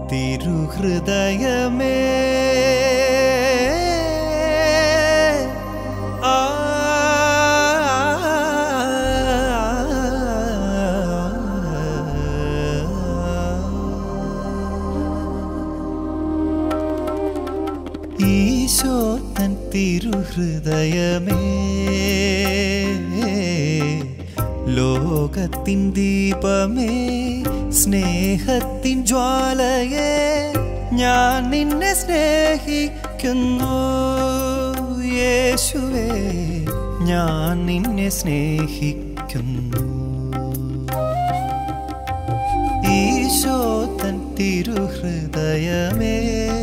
തിരുഹൃദയമേ ആ ഈശോ തൻ തിരുഹൃദയമേ ലോകത്തിൻ ദീപമേ സ്നേഹത്തിൻ ജ്വാലയേ ഞാൻ നിന്നെ സ്നേഹിക്കുന്നു യേശുവേ ഞാൻ നിന്നെ സ്നേഹിക്കുന്നു ഈശോ തൻ തിരുഹൃദയമേ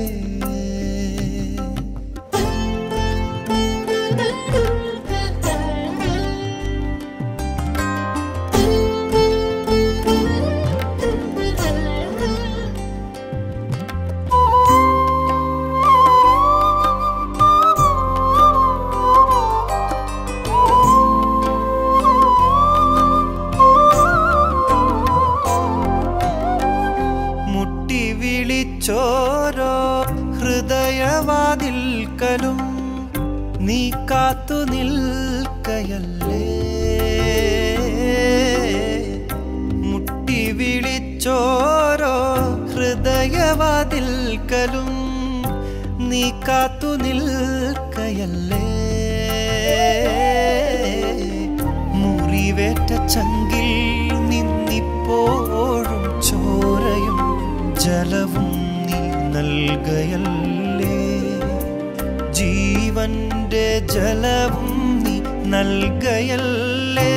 മുട്ടി വിളിച്ചോരോ ഹൃദയവാതിൽക്കലും നീ കാത്തു നിൽക്കയല്ലേ മുട്ടി വിളിച്ചോരോ ഹൃദയവാതിൽക്കലും നീ കാത്തു നിൽക്കയല്ലേ മുറിവേറ്റ ചങ്കിൽ നിന്നിപ്പോഴും ചോരയും ജലവും നീ നൽകയല്ലേ ജീവന്റെ ജലവും നീ നൽകയല്ലേ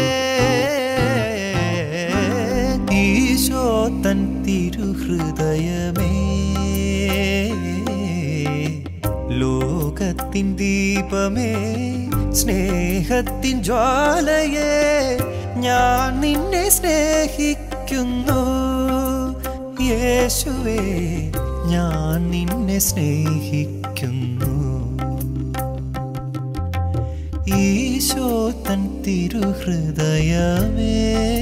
ഈശോ തൻ തിരുഹൃദയമേ ലോകത്തിൻ ദീപമേ സ്നേഹത്തിൻ ജ്വാലയേ ഞാൻ നിന്നെ സ്നേഹിക്കുന്നു യേശുവേ ഞാൻ നിന്നെ സ്നേഹിക്കുന്നു ഈശോ തൻ തിരുഹൃദയമേ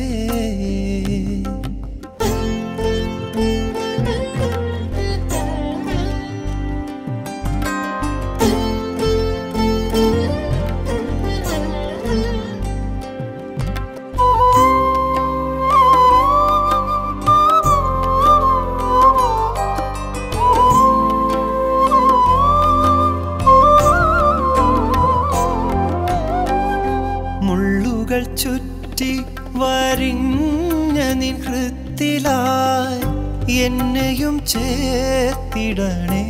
മുള്ളുകൾ ചുറ്റി വരിഞ്ഞ നിൻ ഹൃത്തിലായി എന്നെയും ചേർത്തിടണേ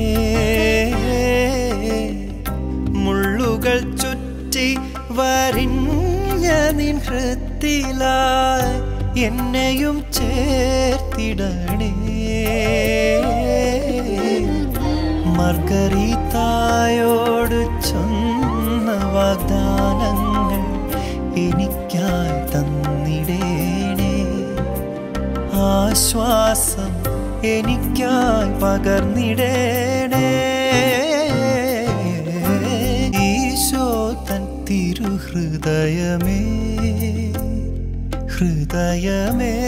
മുള്ളുകൾ ചുറ്റി വരിഞ്ഞ നിൻ ഹൃത്തിലായി എന്നെയും ചേർത്തിടണേ മർഗരീതായോട് ചൊന്ന വാഗ്ദാനങ്ങൾ എനിക്കായി തന്നിടേണേ ആശ്വാസം എനിക്കായി പകർന്നിടേണേ ഈശോ തൻ തിരുഹൃദയമേ ഹൃദയമേ